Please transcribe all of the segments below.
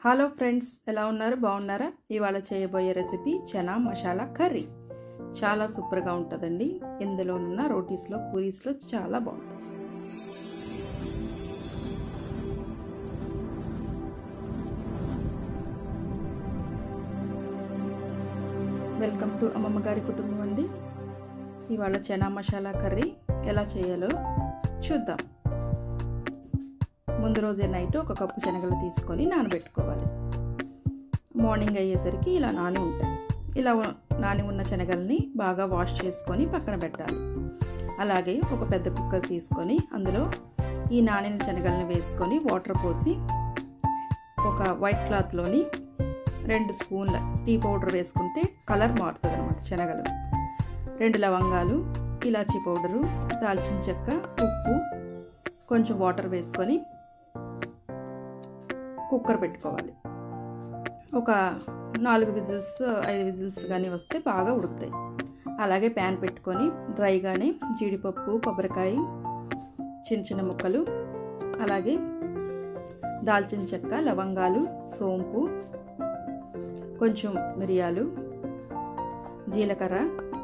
hello friends ఎలా ఉన్నారు బాగున్నారా ఇవాళ చేయబోయే రెసిపీ చనా మసాలా కర్రీ చాలా సూపర్గా ఉంటుందండి ఎందులోనున్న రోటీస్లో పూరీస్లో చాలా బాగుంటుంది వెల్కమ్ టు అమ్మమ్మ గారి కుటుంబం అండి ఇవాళ చనా మసాలా కర్రీ ఎలా చేయాలో చూద్దాం ముందు రోజే నైట్ ఒక కప్పు శనగలు తీసుకొని నానబెట్టుకోవాలి మార్నింగ్ అయ్యేసరికి ఇలా నాని ఉంటాయి ఇలా నాని ఉన్న శనగల్ని బాగా వాష్ చేసుకొని పక్కన పెట్టాలి అలాగే ఒక పెద్ద కుక్కర్ తీసుకొని అందులో ఈ నానిన శనగల్ని వేసుకొని వాటర్ పోసి ఒక వైట్ క్లాత్లోని రెండు స్పూన్ల టీ పౌడర్ వేసుకుంటే కలర్ మారుతుంది అనమాట శనగలు రెండు లవంగాలు ఇలాచీ పౌడరు దాల్చిన చెక్క ఉప్పు కొంచెం వాటర్ వేసుకొని కుక్కర్ పెట్టుకోవాలి ఒక నాలుగు విజిల్స్ ఐదు విజిల్స్ కానీ వస్తే బాగా ఉడుకుతాయి అలాగే ప్యాన్ పెట్టుకొని డ్రైగానే జీడిపప్పు కొబ్బరికాయ చిన్న చిన్న ముక్కలు అలాగే దాల్చిన చెక్క లవంగాలు సోంపు కొంచెం మిరియాలు జీలకర్ర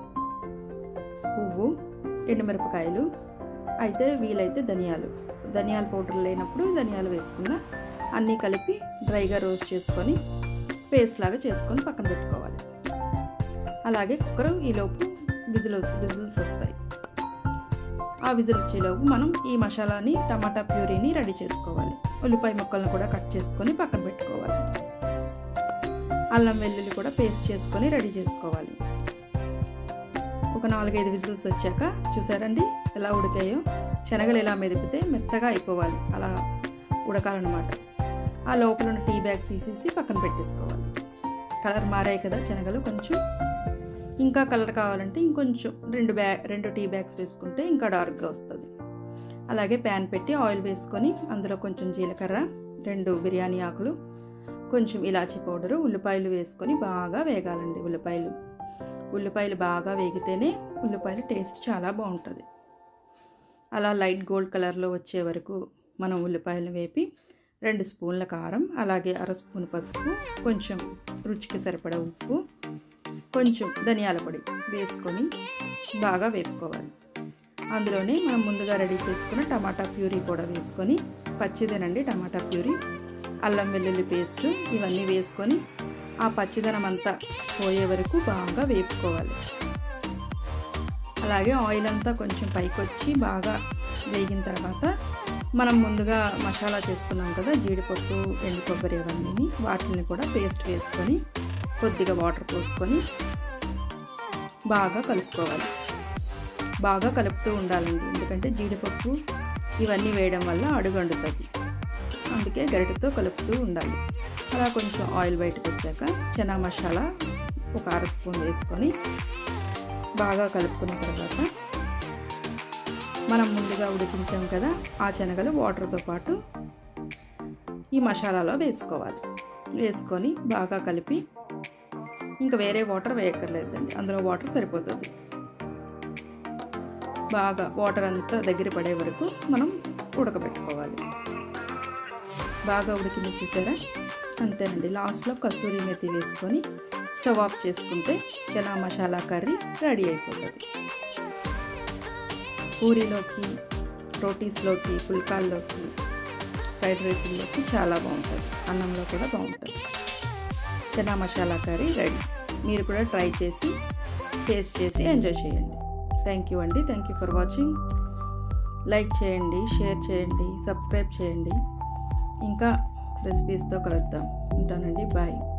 పువ్వు ఎండుమిరపకాయలు అయితే వీలైతే ధనియాలు ధనియాల పౌడర్ లేనప్పుడు ధనియాలు వేసుకున్న అన్నీ కలిపి డ్రైగా రోస్ట్ చేసుకొని పేస్ట్ లాగా చేసుకొని పక్కన పెట్టుకోవాలి అలాగే కుక్కర్ ఈలోపు విజిల్ విజిల్స్ వస్తాయి ఆ విజిల్ వచ్చేలోపు మనం ఈ మసాలాని టమాటా ప్యూరీని రెడీ చేసుకోవాలి ఉల్లిపాయ ముక్కలను కూడా కట్ చేసుకొని పక్కన పెట్టుకోవాలి అల్లం వెల్లుల్లి కూడా పేస్ట్ చేసుకొని రెడీ చేసుకోవాలి ఒక నాలుగైదు విజిల్స్ వచ్చాక చూసారండి ఎలా ఉడికాయో శనగలు ఎలా మెదిపితే మెత్తగా అయిపోవాలి అలా ఉడకాలన్నమాట ఆ లోపల ఉన్న టీ బ్యాగ్ తీసేసి పక్కన పెట్టేసుకోవాలి కలర్ మారాయి కదా శనగలు కొంచెం ఇంకా కలర్ కావాలంటే ఇంకొంచెం రెండు బ్యాగ్ రెండు టీ బ్యాగ్స్ వేసుకుంటే ఇంకా డార్క్గా వస్తుంది అలాగే ప్యాన్ పెట్టి ఆయిల్ వేసుకొని అందులో కొంచెం జీలకర్ర రెండు బిర్యానీ ఆకులు కొంచెం ఇలాచీ పౌడరు ఉల్లిపాయలు వేసుకొని బాగా వేగాలండి ఉల్లిపాయలు ఉల్లిపాయలు బాగా వేగితేనే ఉల్లిపాయల టేస్ట్ చాలా బాగుంటుంది అలా లైట్ గోల్డ్ కలర్లో వచ్చే వరకు మనం ఉల్లిపాయలు వేపి రెండు స్పూన్ల కారం అలాగే అర స్పూన్ పసుపు కొంచెం రుచికి సరిపడ ఉప్పు కొంచెం ధనియాల పొడి వేసుకొని బాగా వేపుకోవాలి అందులోనే మనం ముందుగా రెడీ చేసుకున్న టమాటా ప్యూరీ కూడా వేసుకొని పచ్చిదేనండి టమాటా ప్యూరీ అల్లం వెల్లుల్లి పేస్ట్ ఇవన్నీ వేసుకొని ఆ పచ్చిదనం అంతా పోయే వరకు బాగా వేపుకోవాలి అలాగే ఆయిల్ అంతా కొంచెం పైకి వచ్చి బాగా వేగిన తర్వాత మనం ముందుగా మసాలా చేసుకున్నాం కదా జీడిపప్పు ఎండు కొబ్బరి అవన్నీ వాటిని కూడా పేస్ట్ వేసుకొని కొద్దిగా వాటర్ పోసుకొని బాగా కలుపుకోవాలి బాగా కలుపుతూ ఉండాలండి ఎందుకంటే జీడిపప్పు ఇవన్నీ వేయడం వల్ల అడుగు వండుతుంది అందుకే గరిటెతో కలుపుతూ ఉండాలి అలా కొంచెం ఆయిల్ బయటకు వచ్చాక చనా మసాలా ఒక అర స్పూన్ వేసుకొని బాగా కలుపుకున్న తర్వాత మనం ముందుగా ఉడికించాం కదా ఆ శనగలు వాటర్తో పాటు ఈ మసాలాలో వేసుకోవాలి వేసుకొని బాగా కలిపి ఇంకా వేరే వాటర్ వేయక్కర్లేదండి అందులో వాటర్ సరిపోతుంది బాగా వాటర్ అంతా దగ్గర పడే వరకు మనం ఉడకబెట్టుకోవాలి బాగా ఉడికింది చూసారా అంతేనండి లాస్ట్లో కసూరి మెతి వేసుకొని స్టవ్ ఆఫ్ చేసుకుంటే చనా మసాలా కర్రీ రెడీ అయిపోతుంది పూరీలోకి రోటీస్లోకి పుల్కాల్లోకి ఫ్రైడ్ రైస్లోకి చాలా బాగుంటుంది అన్నంలో కూడా బాగుంటుంది చనా మసాలా కర్రీ రెడీ మీరు కూడా ట్రై చేసి టేస్ట్ చేసి ఎంజాయ్ చేయండి థ్యాంక్ యూ అండి thank you for watching like చేయండి షేర్ చేయండి సబ్స్క్రైబ్ చేయండి ఇంకా రెసిపీస్తో కలుద్దాం ఉంటానండి బాయ్